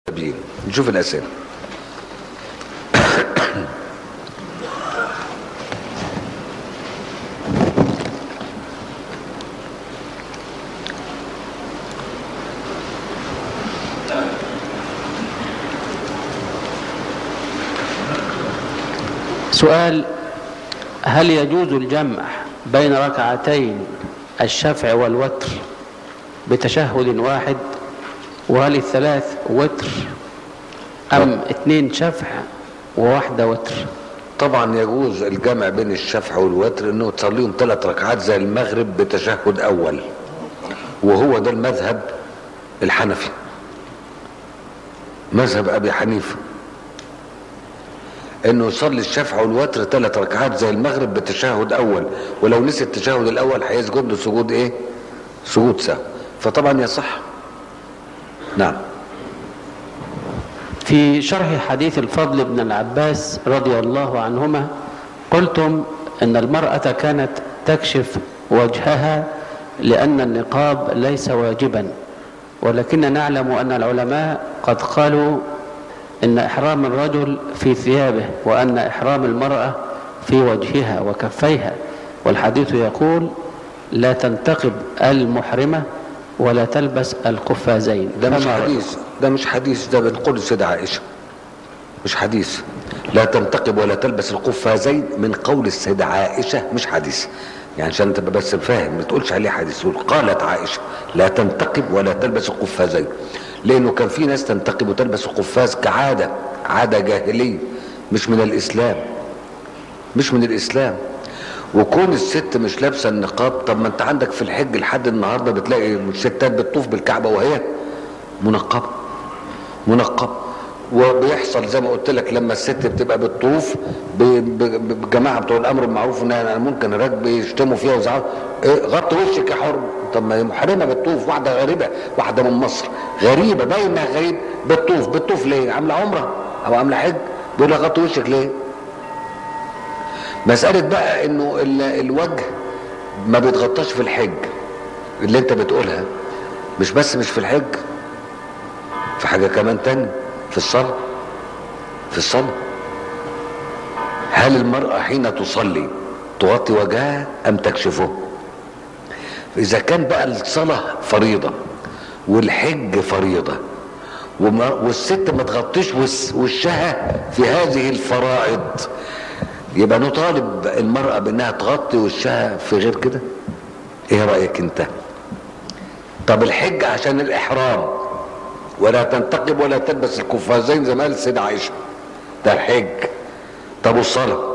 بيه نشوف الاسئله سؤال هل يجوز الجمع بين ركعتين الشفع والوتر بتشهد واحد وهل الثلاث وتر أم اثنين شفع وواحدة وتر طبعا يجوز الجمع بين الشفع والوتر انه تصليهم ثلاث ركعات زي المغرب بتشهد اول وهو ده المذهب الحنفي مذهب ابي حنيفه انه يصلي الشفع والوتر ثلاث ركعات زي المغرب بتشهد اول ولو نسي التشهد الاول هيسجد له سجود ايه سجود سهو فطبعا يصح نعم في شرح حديث الفضل بن العباس رضي الله عنهما قلتم ان المرأة كانت تكشف وجهها لأن النقاب ليس واجبا ولكن نعلم أن العلماء قد قالوا إن إحرام الرجل في ثيابه وأن إحرام المرأة في وجهها وكفيها والحديث يقول لا تنتقب المحرمة ولا تلبس القفازين ده مش فما رأيك؟ حديث ده مش حديث ده بنقول السيدة عائشة مش حديث لا تنتقب ولا تلبس القفازين من قول السيدة عائشة مش حديث يعني عشان تبقى بس فاهم ما تقولش عليه حديث تقول قالت عائشة لا تنتقب ولا تلبس القفازين لأنه كان في ناس تنتقب وتلبس القفاز كعادة عادة جاهلية مش من الإسلام مش من الإسلام وكون الست مش لابسه النقاب طب ما انت عندك في الحج لحد النهارده بتلاقي الستات بتطوف بالكعبه وهي منقبه منقبه وبيحصل زي ما قلت لك لما الست بتبقى بتطوف ب- ب- بالجماعه بتوع الامر بالمعروف والنهي عن المنكر هناك بيشتموا فيها ويزعلوا إيه غطي وشك يا حر طب ما هي محرمه بتطوف واحده غريبه واحده من مصر غريبه باين انها غريب بتطوف بتطوف ليه؟ عامله عمره او عامله حج بيقول لها غطي وشك ليه؟ مسألة بقى انه ال- الوجه ما بيتغطاش في الحج اللي انت بتقولها مش بس مش في الحج في حاجة كمان تاني في الصلاة في الصلاة هل المرأة حين تصلي تغطي وجهها أم تكشفه إذا كان بقى الصلاة فريضة والحج فريضة وما والست ما تغطيش وس- وشها في هذه الفرائض يبقى نطالب المرأة بأنها تغطي وشها في غير كده ايه رأيك انت طب الحج عشان الإحرام ولا تنتقب ولا تلبس القفازين زي ما قالت السيدة عائشة ده الحج طب والصلاة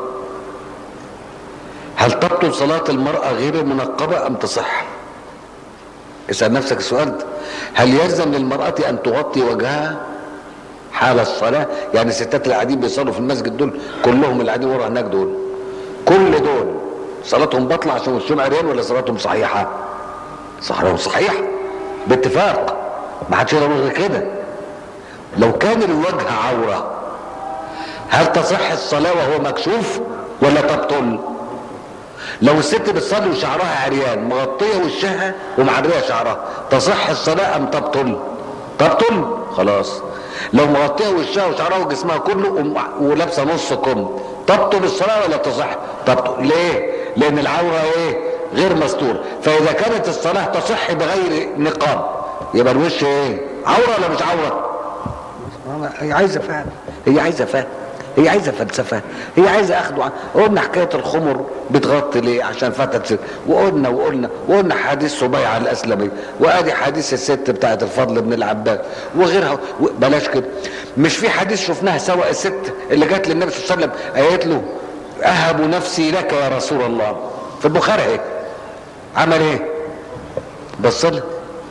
هل تبطل صلاة المرأة غير المنقبة أم تصح اسأل نفسك السؤال ده هل يلزم للمرأة أن تغطي وجهها حال الصلاة يعني الستات اللي قاعدين بيصلوا في المسجد دول كلهم اللي قاعدين ورا هناك دول كل دول صلاتهم باطلة عشان وشهم عريان ولا صلاتهم صحيحة صلاتهم صحيحة باتفاق ما حدش يقدر يقول غير كده لو كان الوجه عورة هل تصح الصلاة وهو مكشوف ولا تبطل لو الست بتصلي وشعرها عريان مغطية وشها ومعرية شعرها تصح الصلاة أم تبطل تبطل خلاص لو مغطية وشها وشعرها وجسمها كله وم- ولابسة نص كم تبطل الصلاة ولا تصح تبطل ليه لأن العورة ايه غير مستور فإذا كانت الصلاة تصح بغير نقاب يبقى الوش ايه عورة ولا مش عورة هي عايزة فهم هي عايزة فهم هي عايزة فلسفة هي عايزة اخده عن- قلنا حكاية الخمر بتغطي ليه عشان فتت ست وقلنا وقلنا وقلنا حديث سبيعة الأسلمي وادي حديث الست بتاعت الفضل بن العباس وغيرها و- بلاش كده مش في حديث شفناها سوا الست اللي جت للنبي صلى الله عليه وسلم قالت له اهب نفسي لك يا رسول الله في البخاري ايه عمل ايه بص لها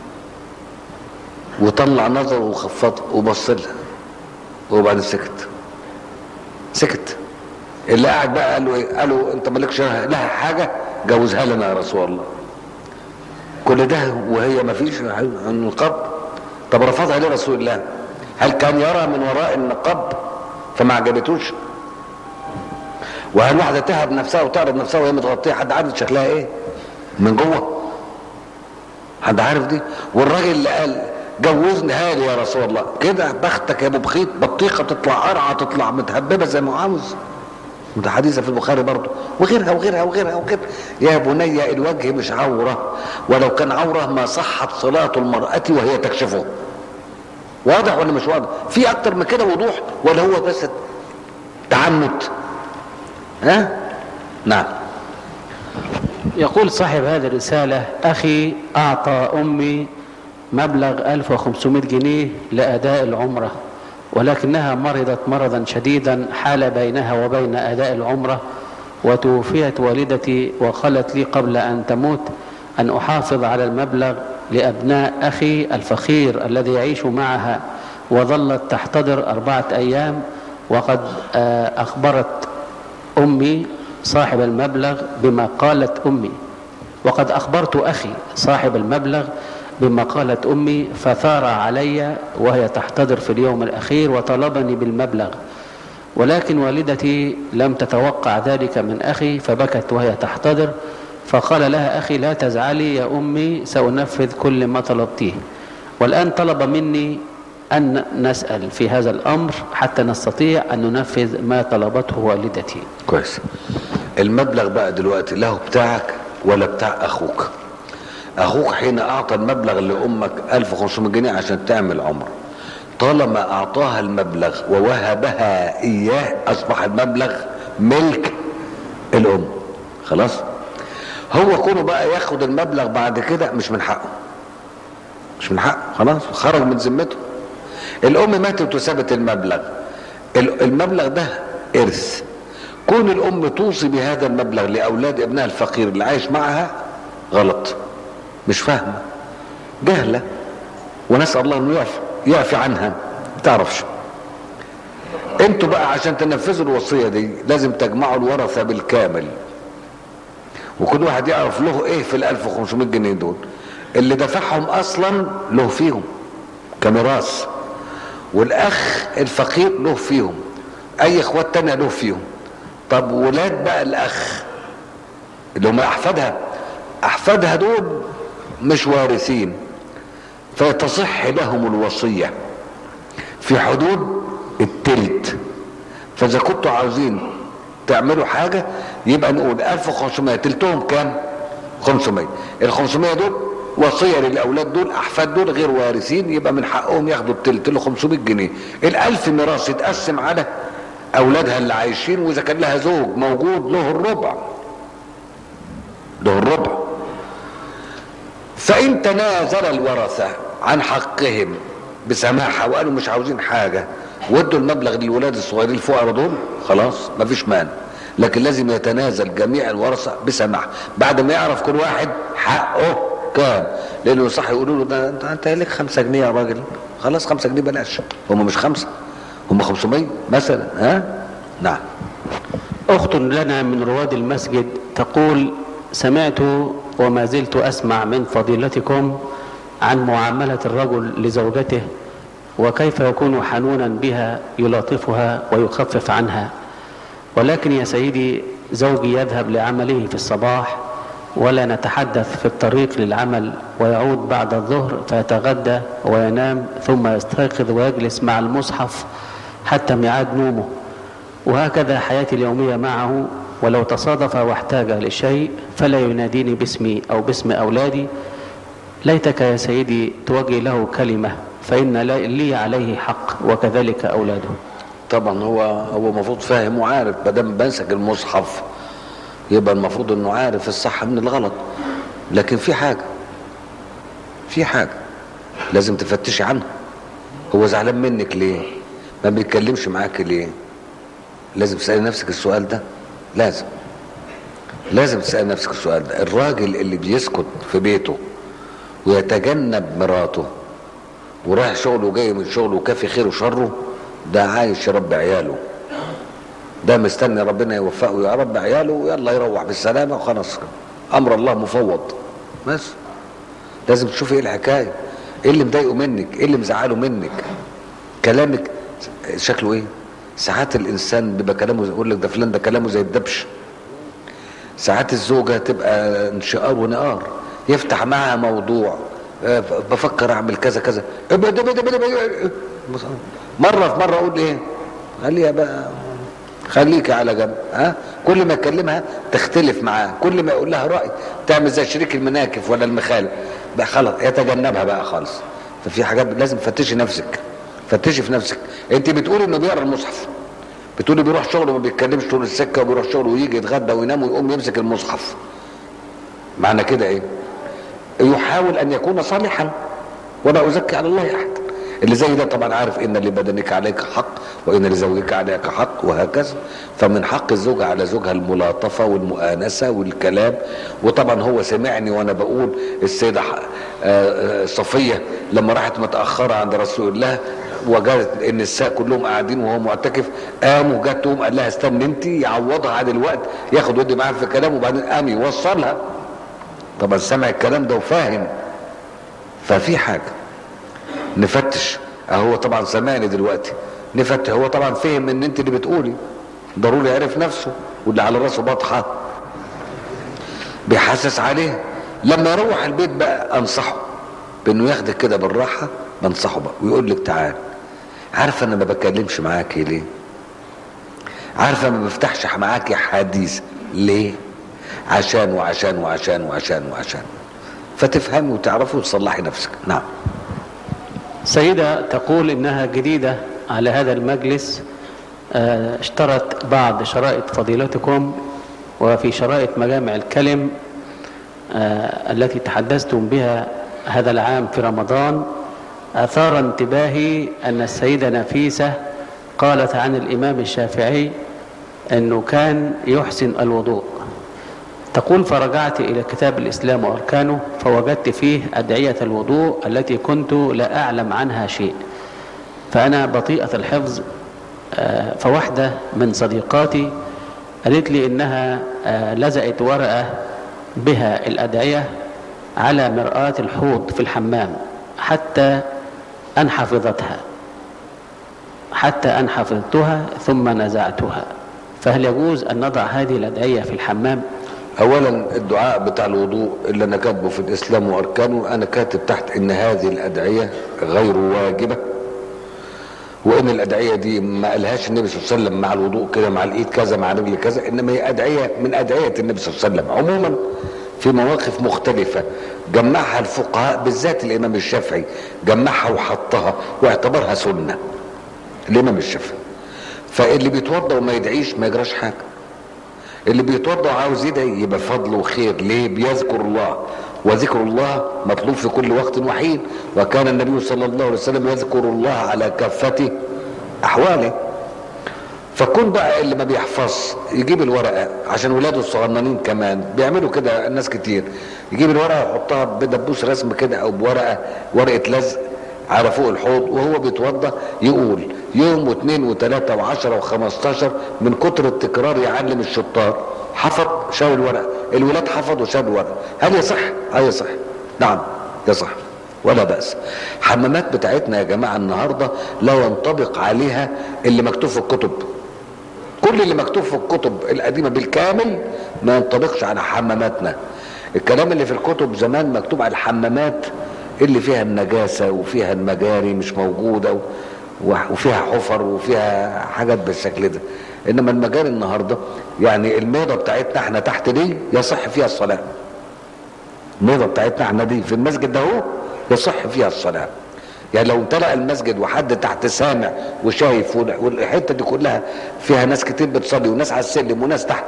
وطلع نظره وخفضه وبص لها وبعدين سكت سكت اللي قاعد بقى قال له ايه قال له انت مالكش لها حاجه جوزها لنا يا رسول الله كل ده وهي ما فيش النقاب طب رفضها ليه رسول الله هل كان يرى من وراء النقاب فما عجبتوش وهل واحده تهب نفسها وتعرض نفسها وهي متغطيه حد عارف شكلها ايه من جوه حد عارف دي والراجل اللي قال جوزني هالي يا رسول الله كده بختك يا ابو بخيت بطيخه تطلع قرعه تطلع متهببه زي ما عاوز وده حديثة في البخاري برضه وغيرها وغيرها وغيرها وغيرها يا بني الوجه مش عورة ولو كان عورة ما صحت صلاة المرأة وهي تكشفه واضح ولا مش واضح في اكتر من كده وضوح ولا هو بس تعنت ها نعم يقول صاحب هذه الرسالة أخي أعطى أمي مبلغ 1500 جنيه لأداء العمرة ولكنها مرضت مرضا شديدا حال بينها وبين أداء العمرة وتوفيت والدتي وقالت لي قبل أن تموت أن أحافظ على المبلغ لأبناء أخي الفقير الذي يعيش معها وظلت تحتضر أربعة أيام وقد آه، أخبرت أمي صاحب المبلغ بما قالت أمي وقد أخبرت أخي صاحب المبلغ بما قالت أمي فثار علي وهي تحتضر في اليوم الأخير وطلبني بالمبلغ ولكن والدتي لم تتوقع ذلك من أخي فبكت وهي تحتضر فقال لها أخي لا تزعلي يا أمي سأنفذ كل ما طلبتيه والآن طلب مني أن نسأل في هذا الأمر حتى نستطيع أن ننفذ ما طلبته والدتي كويس المبلغ بقى دلوقتي له بتاعك ولا بتاع اخوك اخوك حين اعطى المبلغ لامك 1500 جنيه عشان تعمل عمره طالما اعطاها المبلغ ووهبها اياه اصبح المبلغ ملك الام خلاص هو كونه بقى ياخد المبلغ بعد كده مش من حقه مش من حقه خلاص خرج من ذمته الام ماتت وسابت المبلغ ال- المبلغ ده ارث كون الام توصي بهذا المبلغ لاولاد ابنها الفقير اللي عايش معها غلط مش فاهمه جهله ونسال الله انه يعفي يعفي عنها ما تعرفش انتوا بقى عشان تنفذوا الوصيه دي لازم تجمعوا الورثه بالكامل وكل واحد يعرف له ايه في ال 1500 جنيه دول اللي دفعهم اصلا له فيهم كميراث والاخ الفقير له فيهم اي اخوات تانية له فيهم طب ولاد بقى الاخ اللي هم احفادها احفادها دول مش وارثين فتصح لهم الوصيه في حدود التلت فاذا كنتوا عاوزين تعملوا حاجه يبقى نقول 1500 تلتهم كام 500 ال 500 دول وصيه للاولاد دول احفاد دول غير وارثين يبقى من حقهم ياخدوا التلت اللي 500 جنيه ال1000 ميراث يتقسم على اولادها اللي عايشين واذا كان لها زوج موجود له الربع له الربع فان تنازل الورثه عن حقهم بسماحه وقالوا مش عاوزين حاجه وادوا المبلغ للولاد الصغيرين الفقراء دول خلاص مفيش مانع لكن لازم يتنازل جميع الورثه بسماحه بعد ما يعرف كل واحد حقه كام لانه صح يقولوا له ده انت انت لك 5 جنيه يا راجل خلاص 5 جنيه بلاش هم مش خمسه هم 500 مثلا ها نعم أخت لنا من رواد المسجد تقول سمعت وما زلت أسمع من فضيلتكم عن معاملة الرجل لزوجته وكيف يكون حنونا بها يلاطفها ويخفف عنها ولكن يا سيدي زوجي يذهب لعمله في الصباح ولا نتحدث في الطريق للعمل ويعود بعد الظهر فيتغدى وينام ثم يستيقظ ويجلس مع المصحف حتى ميعاد نومه وهكذا حياتي اليومية معه ولو تصادف واحتاج لشيء فلا يناديني باسمي أو باسم أولادي ليتك يا سيدي توجه له كلمة فإن لي عليه حق وكذلك أولاده طبعا هو هو المفروض فاهم وعارف ما دام بمسك المصحف يبقى المفروض انه عارف الصح من الغلط لكن في حاجه في حاجه لازم تفتشي عنها هو زعلان منك ليه ما بيتكلمش معاك ليه لازم تسالي نفسك السؤال ده لازم لازم تسالي نفسك السؤال ده الراجل اللي بيسكت في بيته ويتجنب مراته ورايح شغله وجاي من شغله وكافي خيره وشره ده عايش يربي عياله ده مستني ربنا يوفقه يا رب عياله ويلا يروح بالسلامه وخلاص امر الله مفوض بس لازم تشوفي ايه الحكايه ايه اللي مضايقه منك ايه اللي مزعله منك كلامك شكله ايه ساعات الانسان بيبقى كلامه يقول لك ده فلان ده كلامه زي الدبش ساعات الزوجه تبقى انشقار ونقار يفتح معها موضوع آه، بفكر اعمل كذا كذا ابعد ابعد ابعد ابعد. مره في مره اقول ايه خليها بقى خليك على جنب ها كل ما اكلمها تختلف معاه كل ما يقول لها راي تعمل زي شريك المناكف ولا المخالف بقى خلاص يتجنبها بقى خالص ففي حاجات لازم فتشي نفسك فتشي في نفسك انت بتقولي انه بيقرا المصحف بتقولي بيروح شغله وما بيتكلمش طول السكه وبيروح شغله ويجي يتغدى وينام ويقوم يمسك المصحف معنى كده ايه يحاول ان يكون صالحا ولا ازكي على الله احد اللي زي ده طبعا عارف ان لبدنك عليك حق وان لزوجك عليك حق وهكذا فمن حق الزوجة على زوجها الملاطفة والمؤانسة والكلام وطبعا هو سمعني وانا بقول السيدة ح- آه، آه، صفية لما راحت متأخرة عند رسول الله وجدت النساء كلهم قاعدين وهو معتكف قاموا جت تقوم قال لها استنى انت يعوضها عن الوقت ياخد ودي معاها في كلام وبعدين قام يوصلها طبعا سمع الكلام ده وفاهم ففي حاجه نفتش اهو طبعا سمعني دلوقتي نفتش هو طبعا فهم ان انت اللي بتقولي ضروري يعرف نفسه واللي على راسه بطحه بيحسس عليه لما يروح البيت بقى انصحه بانه ياخدك كده بالراحه بنصحه بقى ويقول لك تعال عارفه انا ما بتكلمش معاكي ليه عارفه ما بفتحش معاكي حديث ليه عشان وعشان وعشان وعشان وعشان فتفهمي وتعرفي وتصلحي نفسك نعم سيدة تقول إنها جديدة على هذا المجلس آه، اشترت بعض شرائط فضيلتكم وفي شرائط مجامع الكلم آه، التي تحدثتم بها هذا العام في رمضان أثار انتباهي أن السيدة نفيسة قالت عن الإمام الشافعي أنه كان يحسن الوضوء تقول فرجعت إلى كتاب الإسلام وأركانه فوجدت فيه أدعية الوضوء التي كنت لا أعلم عنها شيء فأنا بطيئة الحفظ آه، فواحدة من صديقاتي قالت لي إنها آه، لزقت ورقة بها الأدعية على مرآة الحوض في الحمام حتى أن حفظتها حتى أن حفظتها ثم نزعتها فهل يجوز أن نضع هذه الأدعية في الحمام؟ اولا الدعاء بتاع الوضوء اللي انا كاتبه في الاسلام واركانه انا كاتب تحت ان هذه الادعيه غير واجبه وان الادعيه دي ما قالهاش النبي صلى الله عليه وسلم مع الوضوء كده مع الايد كذا مع رجل كذا انما هي ادعيه من ادعيه النبي صلى الله عليه وسلم عموما في مواقف مختلفة جمعها الفقهاء بالذات الإمام الشافعي جمعها وحطها واعتبرها سنة الإمام الشافعي فاللي بيتوضى وما يدعيش ما يجراش حاجة اللي بيتوضى وعاوز يدعي يبقى فضل وخير ليه بيذكر الله وذكر الله مطلوب في كل وقت وحين وكان النبي صلى الله عليه وسلم يذكر الله على كافة أحواله فكون بقى اللي ما بيحفظ يجيب الورقة عشان ولاده الصغننين كمان بيعملوا كده الناس كتير يجيب الورقة يحطها بدبوس رسم كده أو بورقة ورقة لزق على فوق الحوض وهو بيتوضى يقول يوم واثنين وثلاثة وعشرة وخمستاشر من كتر التكرار يعلم الشطار حفظ شاور الورقة الولاد حفظوا شاور الورقة هل يصح؟ هل يصح نعم يصح ولا بأس حمامات بتاعتنا يا جماعة النهاردة لا ينطبق عليها اللي مكتوب في الكتب كل اللي مكتوب في الكتب القديمة بالكامل ما ينطبقش على حماماتنا الكلام اللي في الكتب زمان مكتوب على الحمامات اللي فيها النجاسة وفيها المجاري مش موجودة وفيها حفر وفيها حاجات بالشكل ده انما المجاري النهارده يعني الميضه بتاعتنا احنا تحت دي يصح فيها الصلاه الميضه بتاعتنا احنا دي في المسجد ده اهو يصح فيها الصلاه يعني لو امتلأ المسجد وحد تحت سامع وشايف والحته دي كلها فيها ناس كتير بتصلي وناس على السلم وناس تحت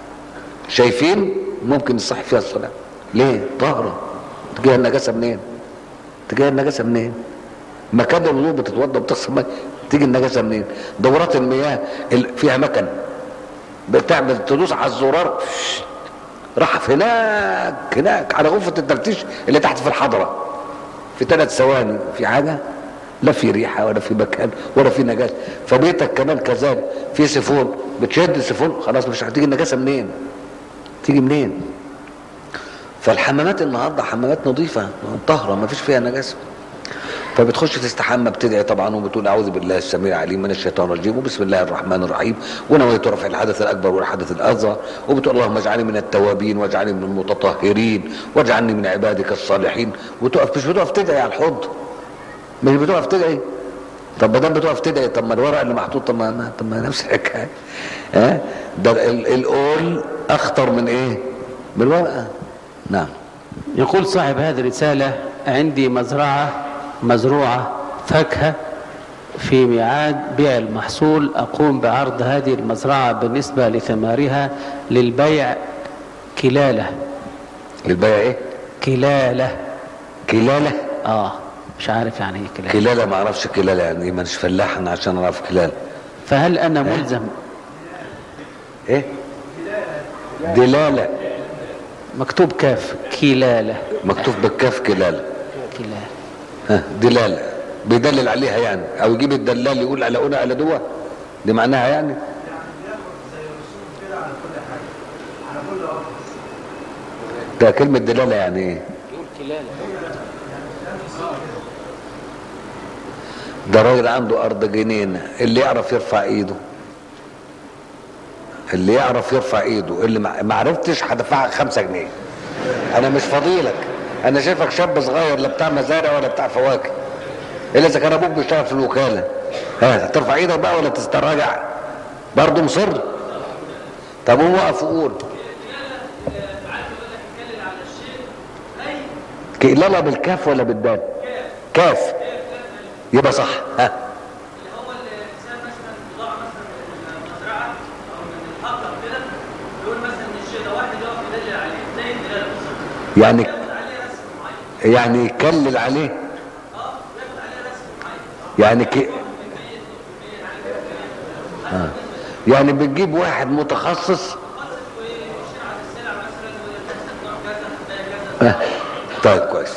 شايفين ممكن يصح فيها الصلاه ليه؟ طاهره تجيها النجاسه منين؟ تجيها النجاسه منين؟ مكان الوضوء بتتوضا بتغسل ميه تيجي النجاسه منين؟ دورات المياه فيها مكن بتعمل تدوس على الزرار راح هناك هناك على غرفه التفتيش اللي تحت في الحضره في ثلاث ثواني في حاجه لا في ريحه ولا في مكان ولا في نجاسه فبيتك كمان كذلك في سيفون بتشد السيفون خلاص مش هتيجي النجاسه منين؟ تيجي منين؟ فالحمامات النهارده حمامات نظيفه طاهره ما فيش فيها نجاسه فبتخش تستحمى بتدعي طبعا وبتقول اعوذ بالله السميع العليم من الشيطان الرجيم وبسم الله الرحمن الرحيم ونويت رفع الحدث الاكبر والحدث الاصغر وبتقول اللهم اجعلني من التوابين واجعلني من المتطهرين واجعلني من عبادك الصالحين وتقف مش بتقف تدعي على الحوض مش بتقف تدعي طب ما دام بتقف تدعي طب ما الورق اللي محطوط طب ما طب ما نفس الحكايه ها ده ال- القول اخطر من ايه؟ من الورقه نعم يقول صاحب هذه الرسالة عندي مزرعة مزروعة فاكهة في ميعاد بيع المحصول أقوم بعرض هذه المزرعة بالنسبة لثمارها للبيع كلالة البيع ايه؟ كلالة كلاله آه مش عارف يعني ايه كلالة كلاله ما اعرفش كلاله يعني ايه مانيش فلاح انا عشان اعرف كلاله فهل أنا ملزم ايه؟ دلاله مكتوب كاف كلالة مكتوب بالكاف كلاله كلالة ها دلاله بيدلل عليها يعني او يجيب الدلال يقول على هنا على دوا دي معناها يعني ده كلمة دلالة يعني ايه؟ يقول كلالة ده راجل عنده أرض جنينة اللي يعرف يرفع إيده اللي يعرف يرفع إيده اللي ما ما عرفتش هدفعك خمسة جنيه أنا مش فضيلك أنا شايفك شاب صغير لا بتاع مزارع ولا بتاع فواكه إلا إذا كان أبوك بيشتغل في الوكالة ها هترفع إيدك بقى ولا تستراجع برضه مصر طب قوم وقف وقول كلالة بالكاف ولا بالدال كاف يبقى صح ها هو الانسان مثلا بضاعه مثلا من المزرعه او من الحقل كده يقول مثلا ان الشيء ده واحد يقف يدلل عليه زي الدلاله بالظبط يعني ياخد عليه رسم معين يعني يكلل عليه اه ياخد عليه رسم معين يعني ك... آه. يعني بتجيب واحد متخصص آه. طيب كويس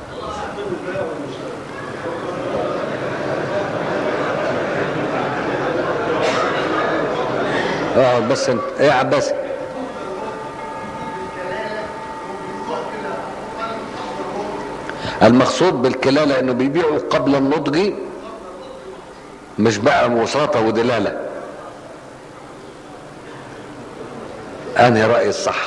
اه بس انت ايه يا عباس المقصود بالكلالة انه بيبيعوا قبل النضج مش بقى وساطة ودلالة انهي رأي الصح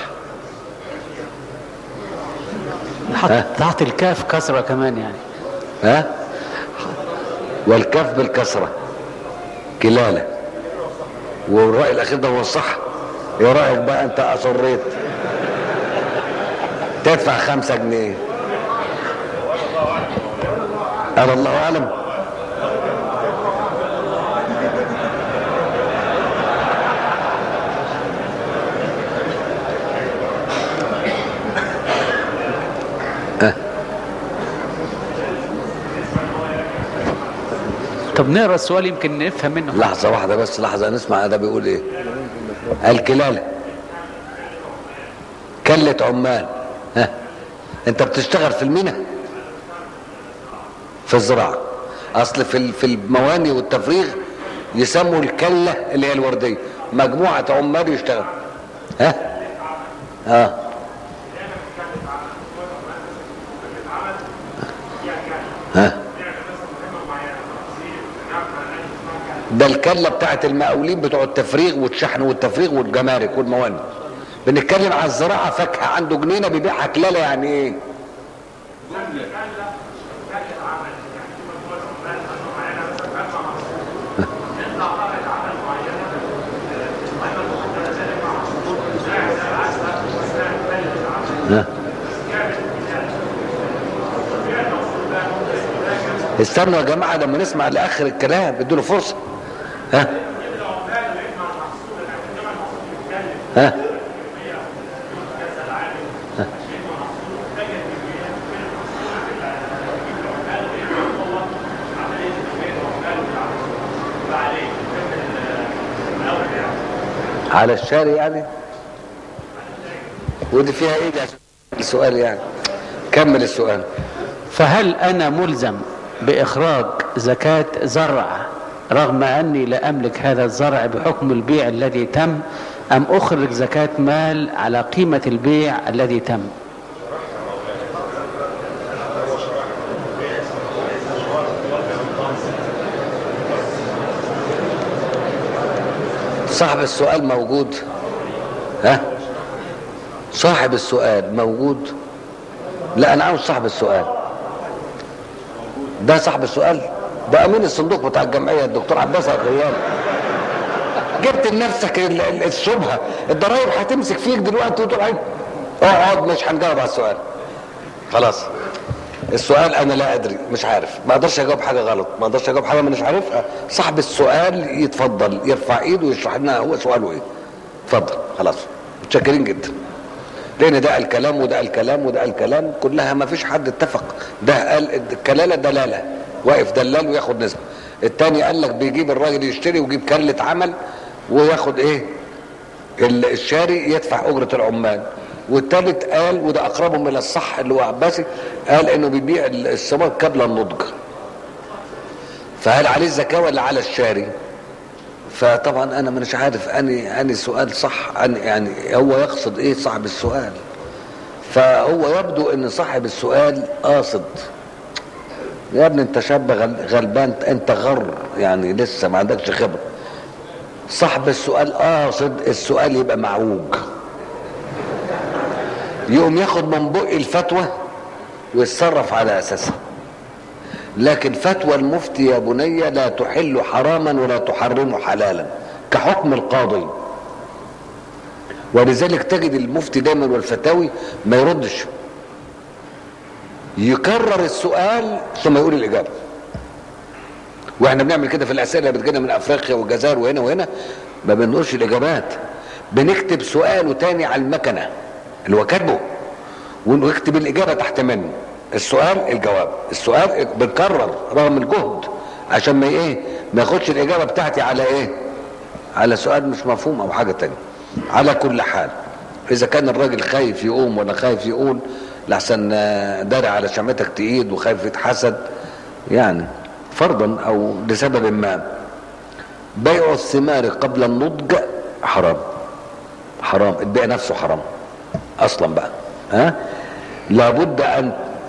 حط تحت الكاف كسرة كمان يعني ها والكف بالكسرة كلالة والرأي الأخير ده هو الصح ايه رأيك بقى انت أصريت تدفع خمسة جنيه أنا الله أعلم طب نقرا السؤال يمكن نفهم منه لحظة واحدة بس لحظة نسمع ده بيقول ايه الكلالة كلة عمال ها انت بتشتغل في المينا في الزراعة اصل في ال- في المواني والتفريغ يسموا الكلة اللي هي الوردية مجموعة عمال يشتغل ها اه ها ده الكله بتاعت المقاولين بتوع التفريغ والشحن والتفريغ والجمارك والموانئ بنتكلم على الزراعه فاكهه عنده جنينه بيبيعها كلاله يعني ايه ها. استنوا يا جماعه لما نسمع لاخر الكلام ادوا له فرصه ها ها على الشارع يعني ودي فيها ايه دي عشان السؤال يعني كمل السؤال فهل انا ملزم باخراج زكاه زرع رغم اني لا املك هذا الزرع بحكم البيع الذي تم ام اخرج زكاه مال على قيمه البيع الذي تم صاحب السؤال موجود ها صاحب السؤال موجود لا انا عاوز صاحب السؤال ده صاحب السؤال ده امين الصندوق بتاع الجمعيه الدكتور عباس الغيان جبت لنفسك ال- ال- الشبهه الضرايب هتمسك فيك دلوقتي وتقول عيب اقعد مش هنجاوب على السؤال خلاص السؤال انا لا ادري مش عارف ما اقدرش اجاوب حاجه غلط ما اقدرش اجاوب حاجه مش عارفها صاحب السؤال يتفضل يرفع ايده ويشرح لنا هو سؤاله ايه اتفضل خلاص متشكرين جدا لان ده الكلام وده الكلام وده الكلام كلها ما فيش حد اتفق ده قال الكلاله دلاله واقف دلال وياخد نسبه التاني قال لك بيجيب الراجل يشتري ويجيب كلة عمل وياخد ايه ال- الشاري يدفع اجره العمال والتالت قال وده اقربهم الى الصح اللي هو عباسي قال انه بيبيع الثمار قبل النضج فهل عليه الزكاه ولا على الشاري فطبعا انا مش عارف اني اني سؤال صح أني يعني هو يقصد ايه صاحب السؤال فهو يبدو ان صاحب السؤال قاصد يا ابني انت شاب غل- غلبان انت غر يعني لسه ما عندكش خبره صاحب السؤال قاصد السؤال يبقى معوج يقوم ياخد من بق الفتوى ويتصرف على اساسها لكن فتوى المفتي يا بني لا تحل حراما ولا تحرم حلالا كحكم القاضي ولذلك تجد المفتي دايما والفتاوي ما يردش يكرر السؤال ثم يقول الاجابه واحنا بنعمل كده في الاسئله اللي بتجينا من افريقيا والجزائر وهنا وهنا ما بنقولش الاجابات بنكتب سؤاله تاني على المكنه اللي هو كاتبه ونكتب الاجابه تحت منه السؤال الجواب السؤال بنكرر رغم الجهد عشان ما ايه ما ياخدش الاجابه بتاعتي على ايه على سؤال مش مفهوم او حاجه تانية على كل حال اذا كان الراجل خايف يقوم ولا خايف يقول لحسن آه، داري على شمعتك تقيد وخايف يتحسد يعني فرضا او لسبب ما بيع الثمار قبل النضج حرام حرام البيع نفسه حرام اصلا بقى ها لابد ان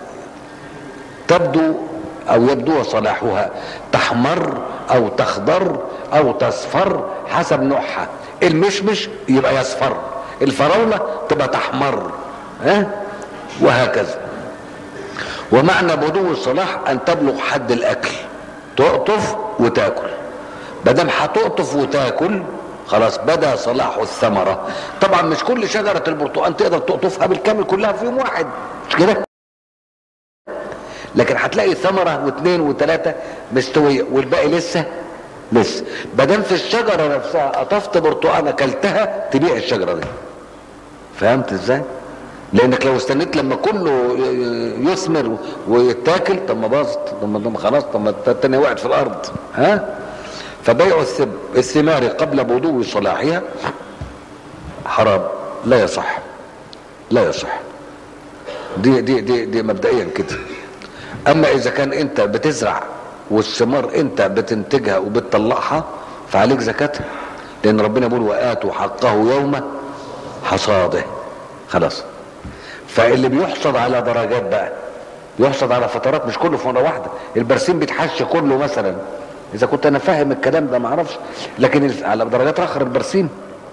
تبدو او يبدو صلاحها تحمر او تخضر او تصفر حسب نوعها المشمش يبقى يصفر الفراولة تبقى تحمر ها وهكذا ومعنى بدو الصلاح ان تبلغ حد الاكل تقطف وتاكل بدل هتقطف وتاكل خلاص بدا صلاح الثمره طبعا مش كل شجره البرتقال تقدر تقطفها بالكامل كلها في يوم واحد مش كده لكن هتلاقي ثمره واثنين وثلاثه مستويه والباقي لسه لسه بدل في الشجره نفسها قطفت برتقال اكلتها تبيع الشجره دي فهمت ازاي لانك لو استنيت لما كله يثمر ويتاكل طب ما باظت طب ما طب ما خلاص طب ما التانية وقعت في الارض ها فبيع الثب الثمار قبل بدو صلاحها حرام لا يصح لا يصح دي دي دي دي مبدئيا كده اما اذا كان انت بتزرع والثمار انت بتنتجها وبتطلعها فعليك زكاتها لان ربنا بيقول واتوا حقه يوم حصاده خلاص فاللي بيحصد على درجات بقى بيحصد على فترات مش كله في مره واحده البرسيم بيتحش كله مثلا اذا كنت انا فاهم الكلام ده ما اعرفش لكن الف- على درجات اخر البرسيم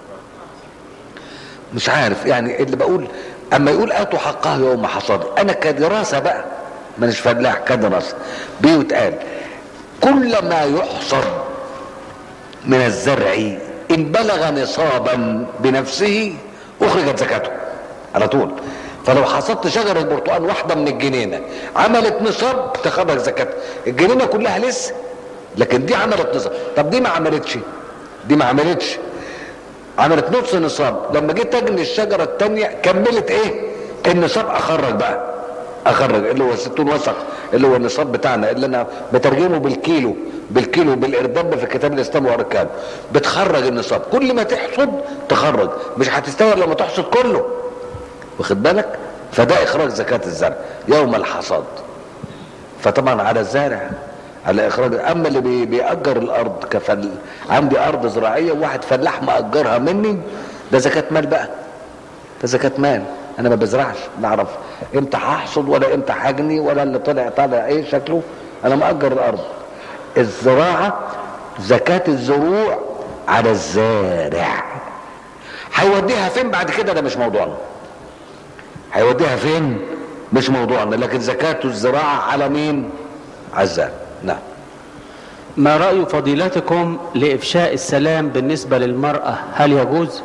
مش عارف يعني اللي بقول اما يقول اتوا حقها يوم حصاده انا كدراسه بقى مانيش فلاح كدراسه بيتقال كل ما يحصد من الزرع ان بلغ نصابا بنفسه اخرجت زكاته على طول فلو حصدت شجرة برتقال واحدة من الجنينة عملت نصاب تخرج زكاتها الجنينة كلها لسه لكن دي عملت نصاب طب دي ما عملتش دي ما عملتش عملت نص نصاب لما جيت اجني الشجرة التانية كملت ايه النصاب اخرج بقى اخرج اللي هو 60 وسق اللي هو النصاب بتاعنا اللي انا بترجمه بالكيلو بالكيلو بالارداب في كتاب الاسلام واركانه بتخرج النصاب كل ما تحصد تخرج مش هتستوعب لما تحصد كله واخد بالك فده اخراج زكاة الزرع يوم الحصاد فطبعا على الزارع على اخراج اما اللي بي- بيأجر الارض كفل عندي ارض زراعيه وواحد فلاح مأجرها مني ده زكاة مال بقى ده زكاة مال انا ما بزرعش نعرف امتى هحصد ولا امتى هجني ولا اللي طلع طالع ايه شكله انا مأجر الارض الزراعة زكاة الزروع على الزارع هيوديها فين بعد كده ده مش موضوعنا هيوديها فين مش موضوعنا لكن زكاة الزراعة على مين على الزارع نعم ما رأي فضيلتكم لإفشاء السلام بالنسبة للمرأة هل يجوز؟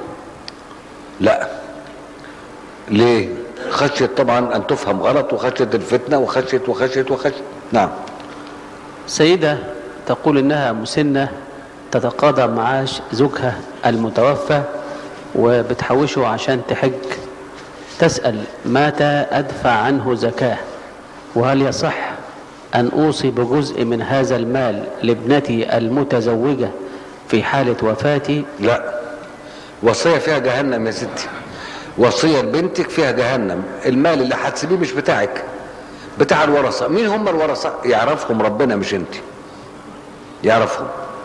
لا ليه خشية طبعا ان تفهم غلط وخشية الفتنة وخشية وخشية وخشية نعم سيدة تقول إنها مسنة تتقاضى معاش زوجها المتوفى وبتحوشه عشان تحج تسأل متى أدفع عنه زكاة وهل يصح أن أوصي بجزء من هذا المال لابنتي المتزوجة في حالة وفاتي لا وصية فيها جهنم يا ستي وصية لبنتك فيها جهنم المال اللي هتسيبيه مش بتاعك بتاع الورثة مين هم الورثة يعرفهم ربنا مش انت يعرفهم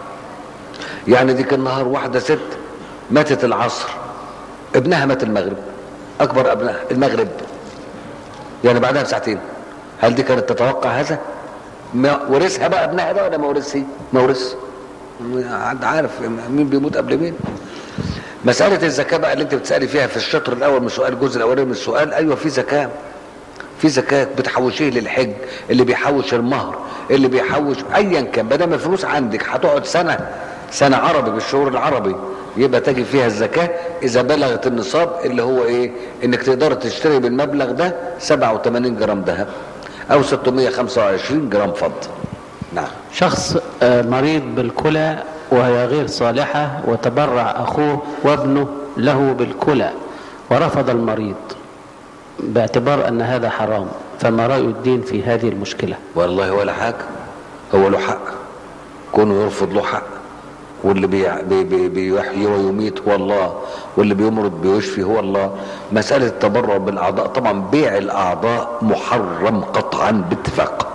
يعني ديك النهار واحدة ست ماتت العصر ابنها مات المغرب اكبر ابنها المغرب يعني بعدها بساعتين هل دي كانت تتوقع هذا ما ورثها بقى ابنها ده ولا ما ورثش ما ورث حد عارف مين بيموت قبل مين مسألة الزكاة بقى اللي انت بتسألي فيها في الشطر الأول من السؤال الجزء الأولاني من السؤال أيوة في زكاة في زكاة بتحوشيه للحج اللي بيحوش المهر اللي بيحوش أيا كان بدل ما الفلوس عندك هتقعد سنة سنة عربي بالشهور العربي يبقى تجي فيها الزكاة إذا بلغت النصاب اللي هو إيه إنك تقدر تشتري بالمبلغ ده 87 جرام ذهب أو 625 جرام فضة نعم شخص آه، مريض بالكلى وهي غير صالحة وتبرع أخوه وابنه له بالكلى ورفض المريض باعتبار أن هذا حرام فما رأي الدين في هذه المشكلة والله ولا حاجة هو له حق كونه يرفض له حق واللي بي بي بي بيحيي ويميت هو الله واللي بيمرض بيشفي هو الله مسألة التبرع بالأعضاء طبعا بيع الأعضاء محرم قطعا باتفاق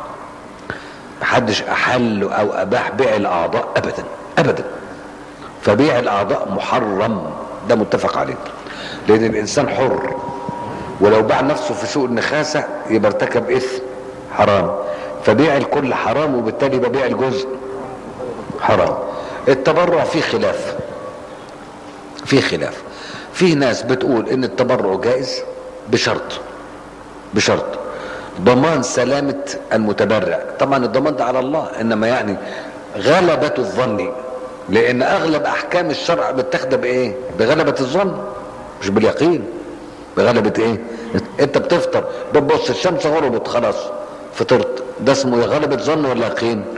محدش أحل أو أباح بيع الأعضاء أبدا أبدا فبيع الأعضاء محرم ده متفق عليه لأن الإنسان حر ولو باع نفسه في سوق النخاسة يبقى ارتكب إثم حرام فبيع الكل حرام وبالتالي يبقى بيع الجزء حرام التبرع فيه خلاف فيه خلاف فيه ناس بتقول ان التبرع جائز بشرط بشرط ضمان سلامة المتبرع طبعا الضمان ده على الله انما يعني غلبة الظن لان اغلب احكام الشرع متاخده بايه بغلبة الظن مش باليقين بغلبة ايه انت بتفطر بتبص الشمس غربت خلاص فطرت ده اسمه يا غلبة ظن ولا يقين